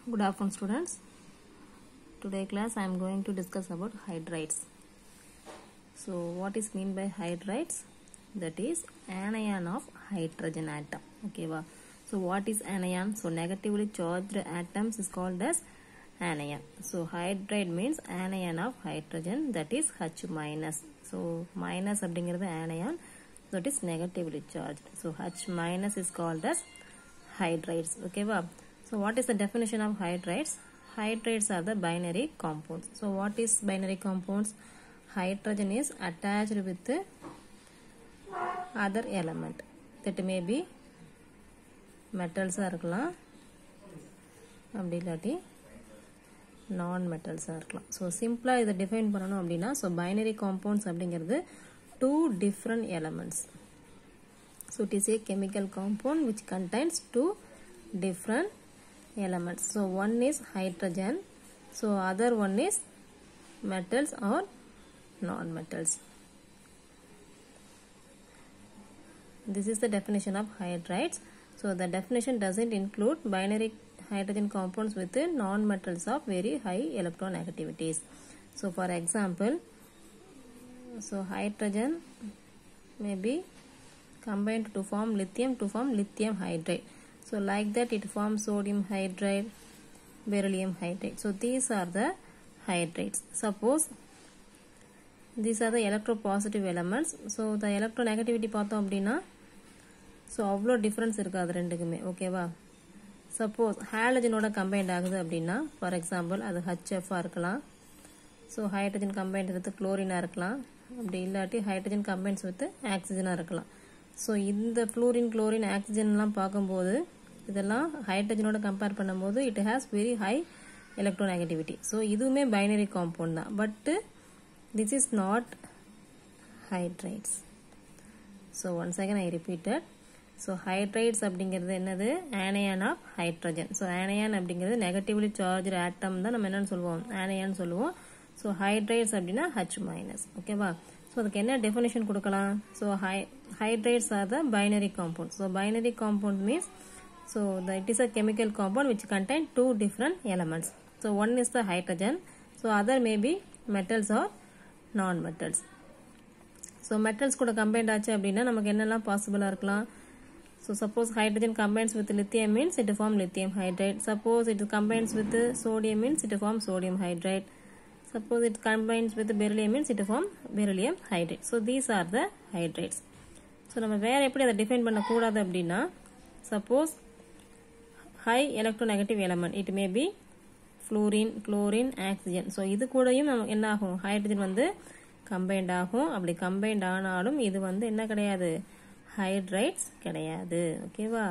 Good afternoon students. Today class I am going to discuss about hydrides. So what is mean by hydrides? That is anion of hydrogen atom. Okay va? So what is anion? So negatively charged atoms is called as anion. So hydride means anion of hydrogen that is H minus. So minus அப்படிங்கிறது anion that is negatively charged. So H minus is called as hydrides. Okay va? So what is the definition of hydrides? Hydrides are the binary compounds. So what is binary compounds? Hydrogen is attached with the other element. That may be metals இருக்கலாம் அப்படி இல்லாட்டி நான் மெட்டல்ஸாக இருக்கலாம் so சிம்பிளாக இதை define பண்ணணும் அப்படின்னா so binary compounds அப்படிங்கிறது two different elements so it is a chemical compound which contains two different elements so one is hydrogen so other one is metals or non-metals this is the definition of hydrides so the definition doesn't include binary hydrogen compounds with non-metals of very high electronegativities so for example so hydrogen may be combined to form lithium to form lithium hydride so like that it forms sodium hydride beryllium hydride so these are the hydrides suppose these are the electropositive elements so the electronegativity பார்த்தோம் அப்படின்னா so அவ்வளோ difference இருக்காது ரெண்டுக்குமே ஓகேவா suppose ஹாலஜனோட combined ஆகுது அப்படின்னா for example அது ஹச்எஃப்ஆ இருக்கலாம் ஸோ ஹைட்ரஜன் கம்பைண்ட் வித் குளோரினாக இருக்கலாம் அப்படி இல்லாட்டி ஹைட்ரஜன் கம்பைன்ஸ் வித் ஆக்சிஜனாக இருக்கலாம் ஸோ இந்த ஃப்ளூரின் குளோரின் ஆக்சிஜன்லாம் பார்க்கும்போது இதெல்லாம் ஹைட்ரஜனோட கம்பேர் பண்ணும்போது it has very high electronegativity so இதுவுமே பைனரி காம்பவுண்ட் தான் but this is not hydrides so once again I repeated so hydrides அப்படிங்கிறது என்னது anion of hydrogen so anion அப்படிங்கிறது நெகட்டிவ்லி சார்ஜ் ஆட்டம் தான் நம்ம என்னன்னு சொல்லுவோம் ஆனையான்னு சொல்லுவோம் ஸோ ஹைட்ரைட்ஸ் அப்படின்னா ஹச் மைனஸ் ஓகேவா ஸோ அதுக்கு என்ன டெஃபினேஷன் கொடுக்கலாம் so high hydrates are the binary compound. So binary compound means so the, it is a chemical compound which contain two different elements. So one is the hydrogen. So other may be metals or non-metals. So metals கூட combined ஆச்சு அப்படின்னா நமக்கு என்னெல்லாம் பாசிபிளாக இருக்கலாம் So suppose hydrogen combines with lithium means it form lithium hydride. Suppose it combines with sodium means it form sodium hydride. Suppose it combines with beryllium means it form beryllium hydride. So these are the hydrides. So நம்ம வேறு எப்படி அதை define பண்ணக்கூடாது அப்படின்னா suppose high electronegative element it may be fluorine chlorine oxygen so இது கூடயும் நமக்கு என்ன ஆகும் ஹைட்ரஜன் வந்து கம்பைண்ட் ஆகும் அப்படி கம்பைண்ட் ஆனாலும் இது வந்து என்ன கிடையாது ஹைட்ரைட்ஸ் கிடையாது ஓகேவா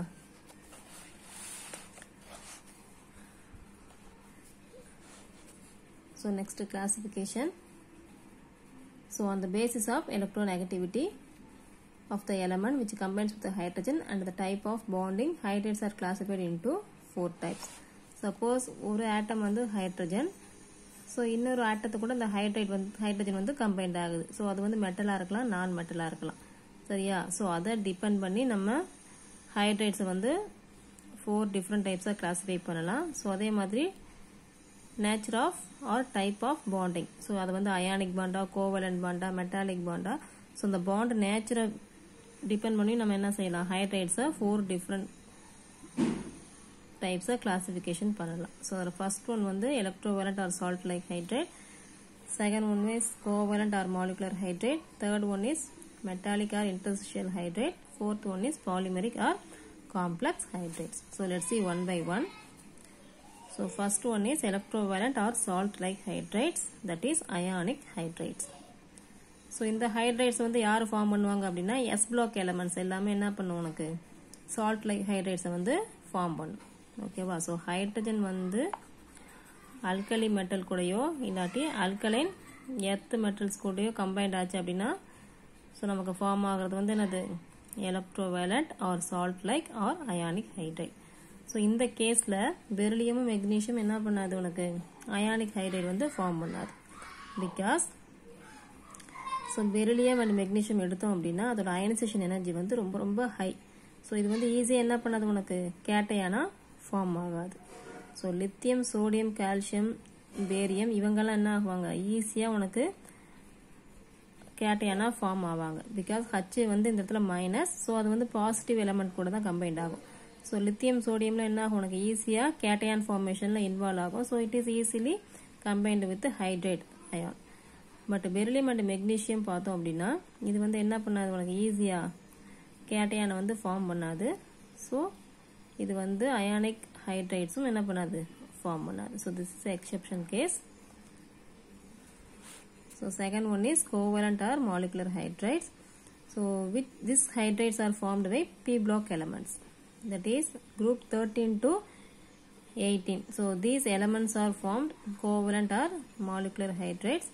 so next classification so on the basis of electronegativity of the element which combines with the hydrogen and the type of bonding hydrates are classified into four types suppose ஒரு ஆட்டம் வந்து hydrogen so இன்னொரு ஆட்டத்தை கூட இந்த hydride வந்து hydrogen வந்து combined ஆகுது so அது வந்து மெட்டலாக இருக்கலாம் நான் மெட்டலாக இருக்கலாம் சரியா ஸோ அதை டிபெண்ட் பண்ணி நம்ம ஹைட்ரைட்ஸை வந்து ஃபோர் டிஃப்ரெண்ட் டைப்ஸாக கிளாஸிஃபை பண்ணலாம் ஸோ அதே மாதிரி nature of or type of bonding so அது வந்து அயானிக் பாண்டா கோவலண்ட் பாண்டா மெட்டாலிக் பாண்டா ஸோ இந்த பாண்ட் நேச்சரை டிபெண்ட் பண்ணி நம்ம என்ன செய்யலாம் ஹைட்ரைட்ஸை ஃபோர் டிஃப்ரெண்ட் டைப்ஸை கிளாசிஃபிகேஷன் பண்ணலாம் ஸோ அதில் ஃபர்ஸ்ட் ஒன் வந்து electrovalent or salt like hydrate second one is covalent or molecular hydrate third one is metallic or interstitial hydrate fourth one is polymeric R complex hydrates so let see one by one so first one is electrovalent or salt like hydrates that is ionic hydrates so இந்த hydrides வந்து are form பண்ணுவாங்க அப்படின்னா S block elements எல்லாமே என்ன பண்ணும் உனக்கு salt like ஹைட்ரைட்ஸை வந்து form பண்ணும் ஓகேவா ஸோ ஹைட்ரஜன் வந்து அல்கலி மெட்டல் கூடயோ இல்லாட்டி அல்கலைன் எர்த் மெட்டல்ஸ் கூடயோ கம்பைண்ட் ஆச்சு அப்படின்னா ஸோ நமக்கு ஃபார்ம் ஆகிறது வந்து என்னது electrovalent or salt like or ionic hydride so இந்த கேஸில் பெர்லியமும் மெக்னீஷியம் என்ன பண்ணாது உனக்கு அயானிக் ஹைட்ரைட் வந்து ஃபார்ம் பண்ணாது because so beryllium and magnesium எடுத்தோம் அப்படின்னா அதோட அயனைசேஷன் எனர்ஜி வந்து ரொம்ப ரொம்ப ஹை ஸோ இது வந்து ஈஸியாக என்ன பண்ணாது உனக்கு கேட்டையானா ஃபார்ம் ஆகாது so lithium sodium calcium barium இவங்கெல்லாம் என்ன ஆகுவாங்க ஈஸியாக உனக்கு கேட்டையானா ஃபார்ம் ஆவாங்க பிகாஸ் ஹச் வந்து இந்த இடத்துல மைனஸ் ஸோ அது வந்து பாசிட்டிவ் எலமெண்ட் கூட தான் கம்பைண்ட் ஆகும் ஸோ லித்தியம் சோடியம்ல என்ன ஆகும் உனக்கு ஈஸியாக கேட்டையான் ஃபார்மேஷனில் இன்வால்வ் ஆகும் so it is easily combined with hydrate ion but beryllium and magnesium பார்த்தோம் அப்படின்னா இது வந்து என்ன பண்ணாது உனக்கு ஈஸியாக கேட்டையானை வந்து ஃபார்ம் பண்ணாது ஸோ இது வந்து அயானிக் ஹைட்ரைட்ஸும் என்ன பண்ணாது ஃபார்ம் பண்ணாது so this is exception case So second one is covalent or molecular hydrides. So with these hydrides are formed by p block elements. That is group 13 to 18. So these elements are formed covalent or molecular hydrides.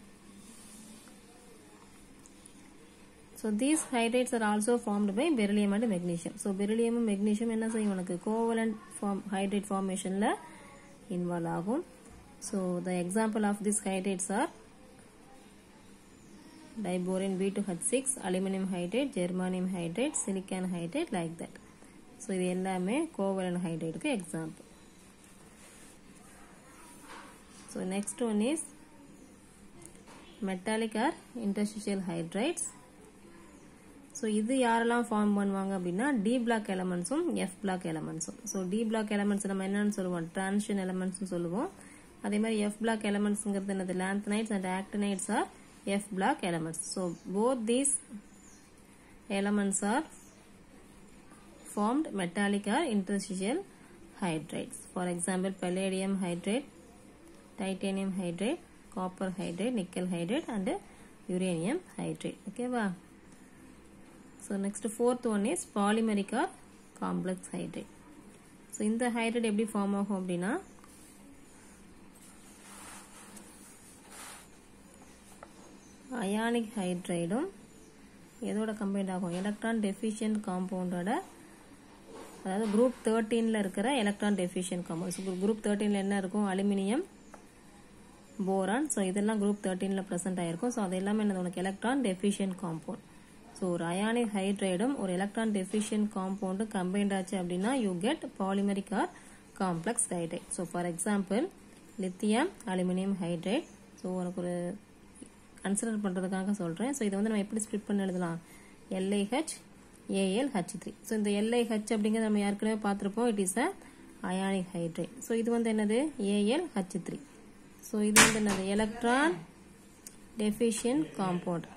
So these hydrates are also formed by beryllium and magnesium. So beryllium and magnesium என்ன செய்யும் உனக்கு covalent form hydrate formationல involve ஆகும். So the example of these hydrates are diboron B2H6, aluminum hydrate, germanium hydrate, silicon hydrate like that. So இது எல்லாமே covalent hydrateக்கு example. So next one is metallic or interstitial hydrides. So இது யாரெல்லாம் form பண்ணுவாங்க அப்படின்னா D block எலமெண்ட்ஸும் F block எலமெண்ட்ஸும் so D block elements நம்ம என்னன்னு சொல்லுவோம் டிரான்ஷன் எலமெண்ட்ஸ்னு சொல்லுவோம் அதே மாதிரி எஃப் பிளாக் எலமெண்ட்ஸ்ங்கிறது என்னது lanthanides and actinides are F block elements so both these elements are formed metallic or interstitial hydrides. For example, palladium hydrate, titanium hydrate, copper hydrate, nickel hydrate and uranium hydrate. Okay, wow. So next fourth one is polymeric or complex hydrate. So இந்த hydrate எப்படி form ஆகும் அப்படின்னா ionic ஹைட்ரைடும் எதோட combined ஆகும் electron deficient காம்பவுண்டோட அதாவது group தேர்ட்டீனில் இருக்கிற electron deficient compounds group தேர்ட்டீனில் என்ன இருக்கும் அலுமினியம் போரான் ஸோ இதெல்லாம் குரூப் தேர்ட்டீனில் ப்ரெசென்ட் ஆயிருக்கும் ஸோ அது எல்லாமே என்னது உனக்கு எலக்ட்ரான் டெஃபிஷியன்ட் காம்பவுண்ட் ஸோ ஒரு அயானிக் ஹைட்ரைடும் ஒரு எலக்ட்ரான் டெஃபிஷியன்ட் காம்பவுண்டும் கம்பைண்ட் ஆச்சு அப்படின்னா you get polymeric or complex hydride so for example lithium aluminium hydride so உனக்கு ஒரு கன்சிடர் பண்ணுறதுக்காக சொல்கிறேன் ஸோ இதை வந்து நம்ம எப்படி ஸ்ப்ளிட் பண்ணி எழுதலாம் LiH Al H three so இந்த எல்ஐஹெச் அப்படிங்கிறது நம்ம ஏற்கனவே பார்த்துருப்போம் it is a ionic hydrate so இது வந்து என்னது ஏஎல் ஹச் த்ரீ ஸோ இது வந்து என்னது எலக்ட்ரான் டெஃபிஷியன்ட் காம்பவுண்ட்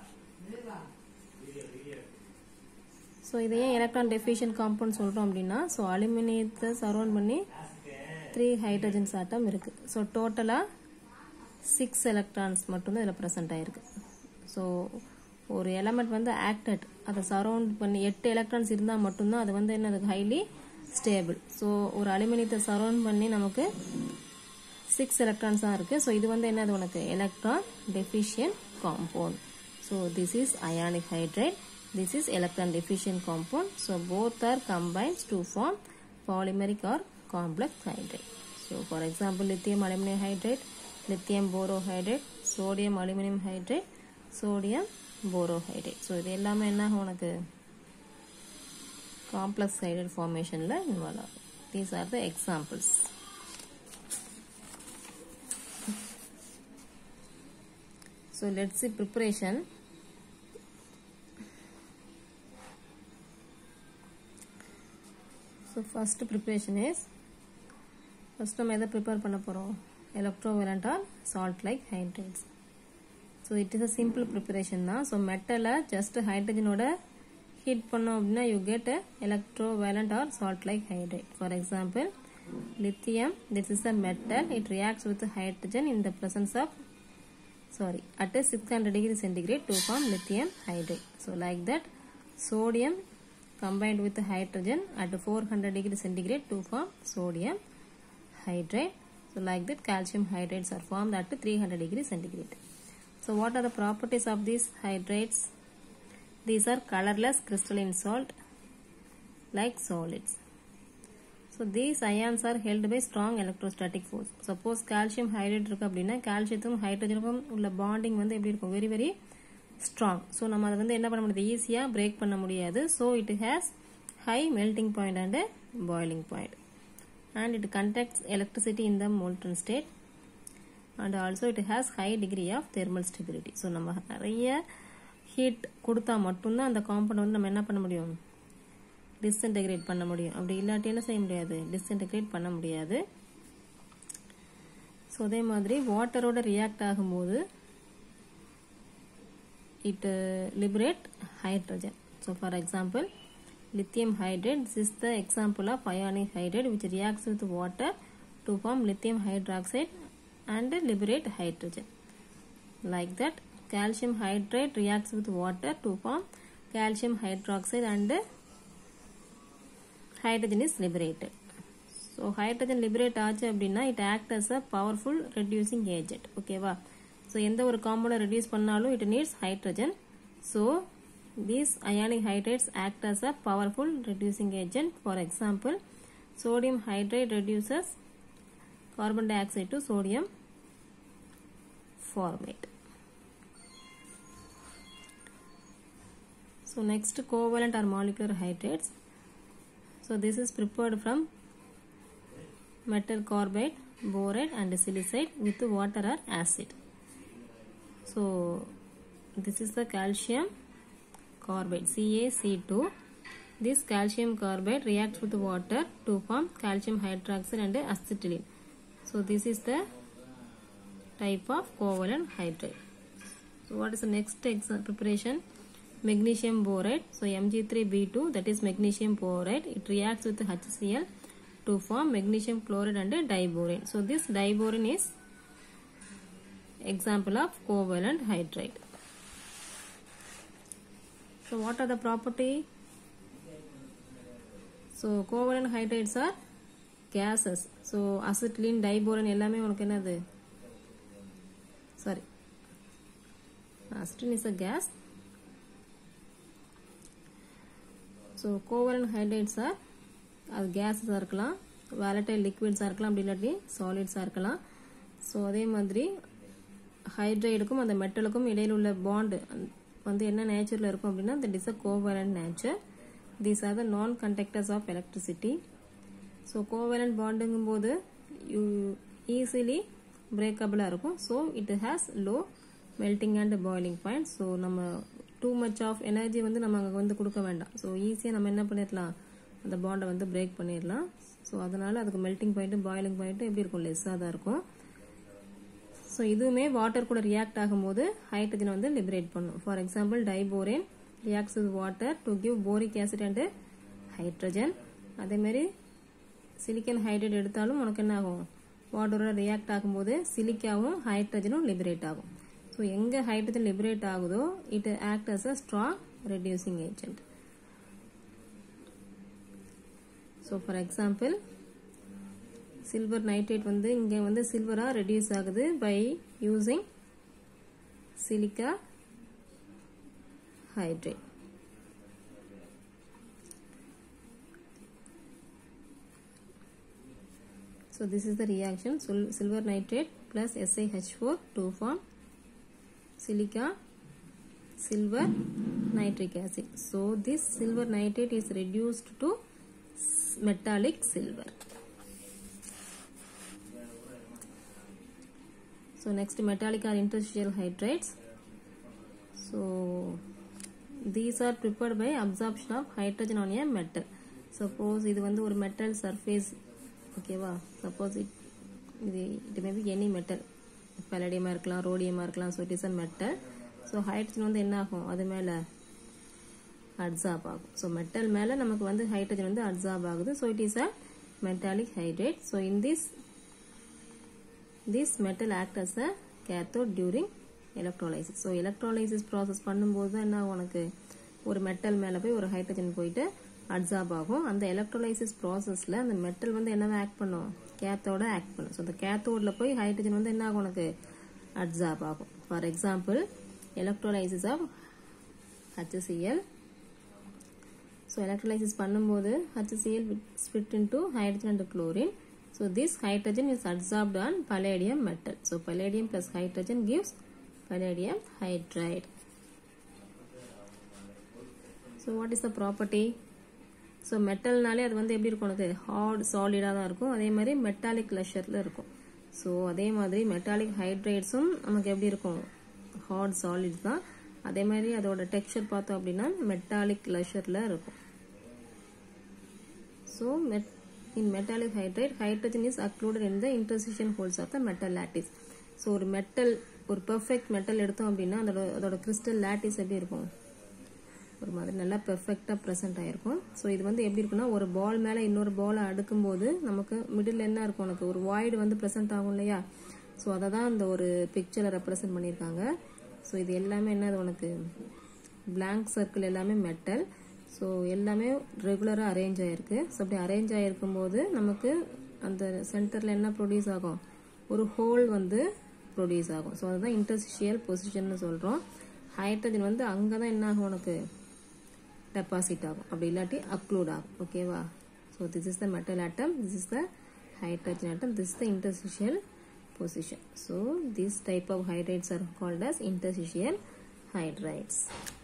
ஸோ இது ஏன் எலக்ட்ரான் டெஃபிஷியன்ட் காம்பவுண்ட் சொல்கிறோம் அப்படின்னா ஸோ அலுமினியத்தை சரௌண்ட் பண்ணி த்ரீ ஹைட்ரஜன்ஸ் ஆட்டம் இருக்குது ஸோ டோட்டலாக சிக்ஸ் எலக்ட்ரான்ஸ் மட்டும்தான் இதில் ப்ரெசென்ட் ஆயிருக்கு ஸோ ஒரு எலமெண்ட் வந்து ஆக்டட் அதை சரௌண்ட் பண்ணி எட்டு எலக்ட்ரான்ஸ் இருந்தால் மட்டும்தான் அது வந்து என்னது ஹைலி ஸ்டேபிள் ஸோ ஒரு அலுமினியத்தை சரௌண்ட் பண்ணி நமக்கு சிக்ஸ் எலக்ட்ரான்ஸ் தான் இருக்குது ஸோ இது வந்து என்னது உனக்கு electron deficient compound so this is ionic hydrate this is electron deficient compound so both are combines to form polymeric or complex hydrate. So for example lithium aluminum hydrate, lithium borohydrate, sodium aluminum hydrate, sodium borohydrate. So இது எல்லாமே என்ன ஆகும் உனக்கு complex hydrate ஃபார்மேஷனில் involve ஆகும் these are the examples So let's see preparation. So first preparation is first நம்ம எதை prepare பண்ண போகிறோம் electrovalent or salt like hydrates so it is a simple preparation தான் ஸோ மெட்டலை ஜஸ்ட் ஹைட்ரஜனோட ஹீட் பண்ணோம் அப்படின்னா you get electrovalent or salt like hydrate for example lithium this is a metal it reacts with hydrogen in the presence of sorry at a 600 degree centigrade to form lithium hydrate so like that sodium combined with hydrogen at 400 degree centigrade to form sodium hydrate so like that calcium hydrates are formed at 300 degree centigrade so what are the properties of these hydrates these are colorless crystalline salt like solids so these ions are held by strong electrostatic force suppose calcium hydrate இருக்கு அப்படின்னா கால்சியத்துக்கும் ஹைட்ரஜனுக்கும் உள்ள bonding வந்து எப்படி இருக்கும் very very strong so நம்ம அதை வந்து என்ன பண்ண முடியாது ஈஸியாக பிரேக் பண்ண முடியாது so it has high melting point and boiling point and it conducts electricity in the molten state and also it has high degree of thermal stability so நம்ம நிறைய ஹீட் கொடுத்தா மட்டும்தான் அந்த காம்பவுண்ட் வந்து நம்ம என்ன பண்ண முடியும் டிஸ்இன்டெகிரேட் பண்ண முடியும் அப்படி இல்லாட்டி என்ன செய்ய முடியாது டிஸ்இன்டெகிரேட் பண்ண முடியாது ஸோ அதே மாதிரி வாட்டரோட ரியாக்ட் ஆகும்போது it uh, liberate hydrogen. So for example, lithium hydride, this is the example of ionic hydride which reacts with water to form lithium hydroxide and liberate hydrogen. Like that, calcium hydride reacts with water to form calcium hydroxide and hydrogen is liberated. So hydrogen liberate ஆச்சு அப்படின்னா it act as a powerful reducing agent ஓகேவா so எந்த ஒரு காம்பவுண்டை reduce பண்ணாலும் it needs hydrogen so these ionic hydrates act as a powerful reducing agent for example sodium hydride reduces carbon dioxide to sodium formate. So next covalent or molecular hydrates. So this is prepared from metal carbide, borate and silicate with water or acid. So this is the calcium carbide CaC2. This calcium carbide reacts with water to form calcium hydroxide and acetylene. So this is the type of covalent hydrate. So what is the next exa- preparation? Magnesium borate. So Mg3B2 that is magnesium borate. It reacts with HCl to form magnesium chloride and diborane. So this diborane is example of covalent hydrate. So what are the property? So covalent hydrates are gases. So acetylene, diborane எல்லாமே உனக்கு என்னது sorry acetylene is a gas so covalent hydrates are அது கேஸஸாக இருக்கலாம் வேலட்டைல் லிக்விட்ஸாக இருக்கலாம் அப்படி இல்லாட்டி சாலிட்ஸாக இருக்கலாம் so அதே மாதிரி ஹைட்ரைடுக்கும் அந்த மெட்டலுக்கும் இடையில் உள்ள பாண்டு வந்து என்ன நேச்சரில் இருக்கும் அப்படின்னா that is a covalent nature these are the non conductors of electricity so covalent பாண்டுங்கும் போது யூ ஈஸிலி பிரேக்கபிளாக இருக்கும் so it has low melting and boiling point so நம்ம டூ மச் ஆஃப் எனர்ஜி வந்து நம்ம அங்கே வந்து கொடுக்க வேண்டாம் ஸோ ஈஸியாக நம்ம என்ன பண்ணிடலாம் அந்த பாண்டை வந்து பிரேக் பண்ணிடலாம் ஸோ அதனால் அதுக்கு மெல்டிங் பாயிண்ட்டும் பாயிலிங் பாயிண்ட்டும் எப்படி இருக்கும் லெஸ்ஸாக தான் இருக்கும் ஸோ இதுவுமே வாட்டர் கூட ரியாக்ட் ஆகும்போது ஹைட்ரஜன் வந்து லிபரேட் பண்ணும் for example diborane reacts with water to give boric acid and hydrogen அதேமாரி சிலிக்கன் ஹைட்ரேட் எடுத்தாலும் உனக்கு என்ன ஆகும் வாட்டரோட ரியாக்ட் ஆகும்போது சிலிக்காவும் ஹைட்ரஜனும் லிபரேட் ஆகும் ஸோ எங்கே ஹைட்ரஜன் லிபரேட் ஆகுதோ it act as a strong reducing agent so for example silver nitrate வந்து இங்கே வந்து சில்வராக ரெடியூஸ் ஆகுது by using silica hydrate So this is the reaction Sil- silver nitrate plus SiH4 to form silica silver nitric acid. So this silver nitrate is reduced to s- metallic silver. So next metallic or interstitial hydrates. So these are prepared by absorption of hydrogen on a metal. Suppose இது வந்து ஒரு metal surface ஓகேவா suppose it இது it maybe any metal பலடியமாக இருக்கலாம் ரோடியமாக இருக்கலாம் so it is a metal so hydrogen வந்து என்ன ஆகும் அது மேலே அட்சாப் ஆகும் ஸோ மெட்டல் மேலே நமக்கு வந்து ஹைட்ரஜன் வந்து அட்சாப் ஆகுது so it is a metallic hydrate so in this this metal act as a cathode during electrolysis so electrolysis process பண்ணும்போது தான் என்ன ஆகும் உனக்கு ஒரு மெட்டல் மேலே போய் ஒரு ஹைட்ரஜன் போயிட்டு அட்சாப் ஆகும் அந்த எலக்ட்ரோலைசிஸ் ப்ராசஸில் அந்த மெட்டல் வந்து என்னவா ஆக்ட் பண்ணும் கேத்தோட ஆக்ட் பண்ணும் ஸோ அந்த கேத்தோடில் போய் ஹைட்ரஜன் வந்து என்ன ஆகும் உனக்கு அட்சாப் ஆகும் for example electrolysis of HCl so electrolysis பண்ணும்போது HCl split into hydrogen and chlorine. So this hydrogen is adsorbed on palladium metal. So palladium plus hydrogen gives palladium hydride. So what is the property? So மெட்டல்னாலே அது வந்து எப்படி இருக்கும் உனக்கு heart சாலிடாக தான் இருக்கும் அதே மாதிரி மெட்டாலிக் லெஷரில் இருக்கும் ஸோ அதே மாதிரி மெட்டாலிக் ஹைட்ரேட்ஸும் நமக்கு எப்படி இருக்கும் ஹார்ட் சாலிட் தான் அதே மாதிரி அதோட டெக்ஸ்சர் பார்த்தோம் அப்படின்னா மெட்டாலிக் லெஷரில் இருக்கும் so met in metallic hydrate hydrogen is occluded in the interstitial holes of the metal lattice so ஒரு மெட்டல் ஒரு பெர்ஃபெக்ட் மெட்டல் எடுத்தோம் அப்படின்னா அதோட அதோட கிறிஸ்டல் லாட்டிஸ் எப்படி இருக்கும் ஒரு மாதிரி நல்லா பெர்ஃபெக்டாக ப்ரெசென்ட் ஆயிருக்கும் ஸோ இது வந்து எப்படி இருக்குன்னா ஒரு பால் மேலே இன்னொரு பாலை அடுக்கும்போது நமக்கு மிடில் என்ன இருக்கும் உனக்கு ஒரு வாய்டு வந்து ப்ரெசென்ட் ஆகும் இல்லையா ஸோ அதை தான் இந்த ஒரு பிக்சரை ரெப்ரசென்ட் பண்ணியிருக்காங்க ஸோ இது எல்லாமே என்னது உனக்கு blank சர்க்கிள் எல்லாமே மெட்டல் ஸோ எல்லாமே ரெகுலராக அரேஞ்ச் ஆகிருக்கு ஸோ அப்படி அரேஞ்ச் ஆகிருக்கும் போது நமக்கு அந்த சென்டரில் என்ன ப்ரொடியூஸ் ஆகும் ஒரு ஹோல் வந்து ப்ரொடியூஸ் ஆகும் ஸோ அதுதான் இன்டர்சிஷியல் பொசிஷன்னு சொல்கிறோம் ஹைட்ரஜன் வந்து அங்கே தான் என்ன ஆகும் உனக்கு டெபாசிட் ஆகும் அப்படி இல்லாட்டி அப்லோட் ஆகும் ஓகேவா so this is the metal atom this is the hydrogen atom this the interstitial position so this type of hydrides are called as interstitial hydrides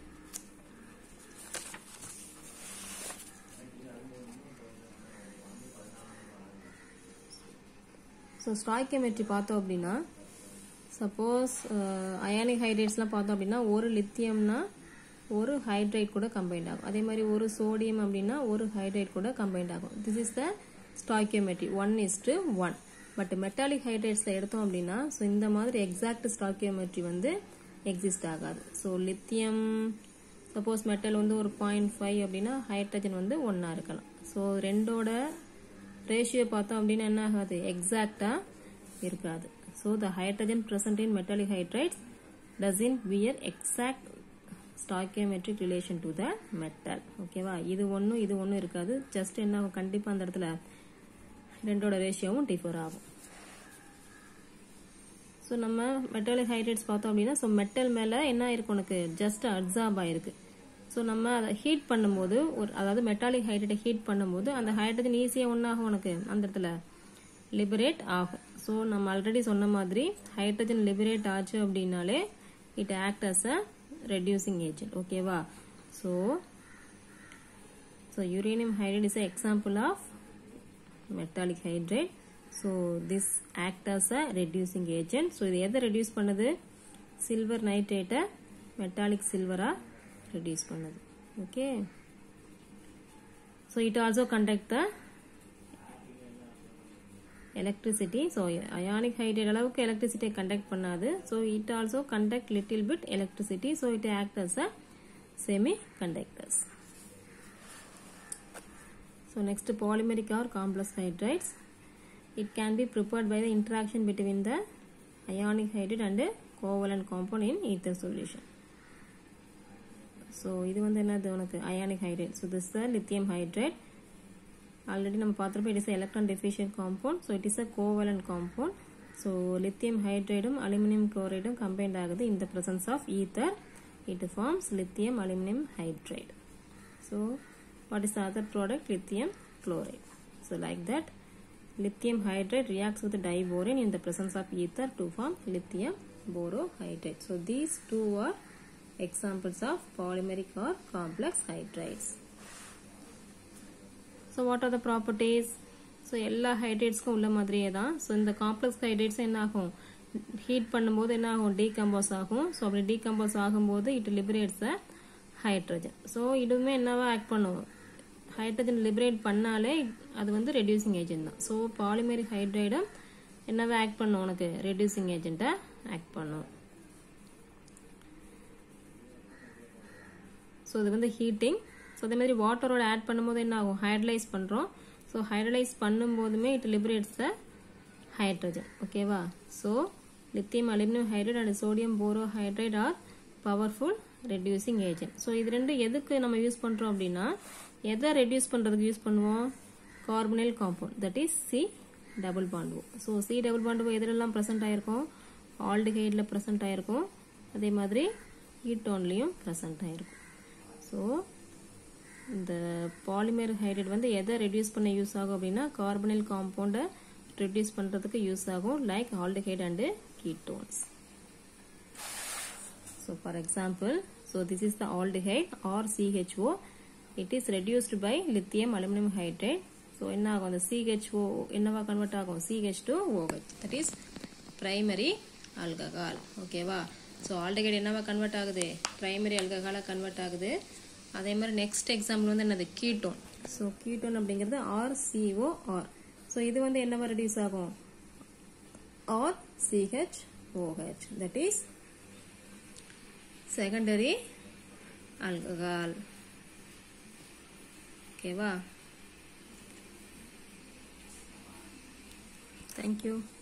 so stoichiometry பார்த்தோம் அப்படின்னா சப்போஸ் அயானிக் ஹைட்ரேட்ஸ்லாம் பார்த்தோம் அப்படின்னா ஒரு லித்தியம்னா ஒரு ஹைட்ரைட் கூட கம்பைண்ட் ஆகும் அதே மாதிரி ஒரு சோடியம் அப்படின்னா ஒரு ஹைட்ரைட் கூட கம்பைண்ட் ஆகும் this is the stoichiometry one is to one but metallic ஹைட்ரேட்ஸில் எடுத்தோம் அப்படின்னா ஸோ இந்த மாதிரி எக்ஸாக்ட் ஸ்டாக்கியோமெட்ரி வந்து எக்ஸிஸ்ட் ஆகாது ஸோ லித்தியம் சப்போஸ் மெட்டல் வந்து ஒரு பாயிண்ட் ஃபைவ் அப்படின்னா ஹைட்ரஜன் வந்து ஒன்றா இருக்கலாம் ஸோ ரெண்டோட ரேஷியோ பார்த்தோம் அப்படின்னா என்ன ஆகாது எக்ஸாக்டாக இருக்காது so the hydrogen present in metallic hydrides doesn't bear exact stoichiometric relation to the metal ஓகேவா இது ஒன்றும் இது ஒன்றும் இருக்காது ஜஸ்ட் என்ன ஆகும் கண்டிப்பாக அந்த இடத்துல ரெண்டோட ரேஷியோவும் டிஃபர் ஆகும் ஸோ நம்ம மெட்டாலிக் ஹைட்ரேட்ஸ் பார்த்தோம் அப்படின்னா ஸோ மெட்டல் மேலே என்ன இருக்கு உனக்கு ஜஸ்ட் அப்சார்ப் ஆயிருக்கு ஸோ நம்ம அதை ஹீட் பண்ணும்போது ஒரு அதாவது மெட்டாலிக் ஹைட்ரேட்டை ஹீட் பண்ணும்போது அந்த ஹைட்ரஜன் ஈஸியாக ஒன்றாகும் உனக்கு அந்த இடத்துல லிபரேட் ஆகும் ஸோ நம்ம ஆல்ரெடி சொன்ன மாதிரி ஹைட்ரஜன் லிபரேட் ஆச்சு அப்படின்னாலே it act as a reducing agent ஓகேவா so so uranium hydrate is example of metallic hydrate so this act as a reducing agent so இது எதை ரெடியூஸ் பண்ணுது சில்வர் நைட்ரேட்டை மெட்டாலிக் சில்வராக ரெடியூஸ் பண்ணுது okay so it also conduct the electricity so ionic hydrate அளவுக்கு எலக்ட்ரிசிட்டியை conduct பண்ணாது so it also conduct little bit electricity so it act as a semi conductors So next polymeric or complex hydrides. It can be prepared by the interaction between the ionic hydride and covalent compound in ether solution. So இது வந்து என்னது உனக்கு ionic hydrate so this the lithium hydrate already நம்ம பார்த்துருப்போம் it is electron deficient compound so it is a covalent compound so lithium ஹைட்ரேடும் aluminium குளோரைடும் combined ஆகுது இந்த presence of ether it forms lithium aluminium hydrate so what is the other product lithium chloride so like that lithium hydride reacts with diborane in the presence of ether to form lithium borohydride so these two are examples of polymeric or complex hydrides so what are the properties so எல்லா ஹைட்ரேட்ஸ்க்கும் உள்ள மாதிரியே தான் so இந்த complex hydrates என்ன ஆகும் heat பண்ணும்போது என்ன ஆகும் டீகம்போஸ் ஆகும் ஸோ அப்படி டீகம்போஸ் ஆகும்போது it liberates a hydrogen so இதுவுமே என்னவா ஆக்ட் பண்ணும் ஹைட்ரஜன் லிபரேட் பண்ணாலே அது வந்து ரெடியூசிங் ஏஜென்ட் தான் ஸோ பாலிமெரிக் ஹைட்ரைடும் என்னவா ஆக்ட் பண்ணும் உனக்கு ரெடியூசிங் ஏஜென்ட்டை ஆக்ட் பண்ணும் ஸோ இது வந்து ஹீட்டிங் ஸோ அதே மாதிரி வாட்டரோட ஆட் பண்ணும்போது என்ன ஆகும் ஹைட்ரலைஸ் பண்ணுறோம் ஸோ ஹைட்ரலைஸ் பண்ணும்போதுமே இட் லிபரேட்ஸ் த ஹைட்ரஜன் ஓகேவா so lithium aluminium hydride and sodium borohydride are powerful reducing agent so இது ரெண்டு எதுக்கு நம்ம யூஸ் பண்ணுறோம் அப்படின்னா எதை ரெடியூஸ் பண்ணுறதுக்கு யூஸ் பண்ணுவோம் carbonyl compound that is C double bond O so C double bond O எதிலெல்லாம் ப்ரெசென்ட் ஆயிருக்கும் ஆல்டிஹைடில் ப்ரெசென்ட் ஆயிருக்கும் அதே மாதிரி ஈட்டோன்லேயும் ப்ரெசென்ட் ஆயிருக்கும் ஸோ இந்த பாலிமர் ஹைட்ரேட் வந்து எதை ரெடியூஸ் பண்ண யூஸ் ஆகும் அப்படின்னா கார்பனைல் காம்பவுண்டை ரெடியூஸ் பண்ணுறதுக்கு யூஸ் ஆகும் like aldehyde and ketones So for example, so this is the aldehyde or CHO it is reduced by lithium aluminium hydrate so என்ன ஆகும் அந்த சிஹெச்ஓ என்னவா கன்வெர்ட் ஆகும் CH two OH that is primary alcohol ஓகேவா so aldehyde என்னவா convert ஆகுது primary ஆல்கஹாலாக convert ஆகுது அதே மாதிரி நெக்ஸ்ட் எக்ஸாம்பிள் வந்து என்னது கீட்டோன் ஸோ கீட்டோன் அப்படிங்கிறது ஆர்சிஓஆர் ஸோ இது வந்து என்னவா ரெடியூஸ் ஆகும் R CH OH that is secondary alcohol ஓகேவா தேங்க்யூ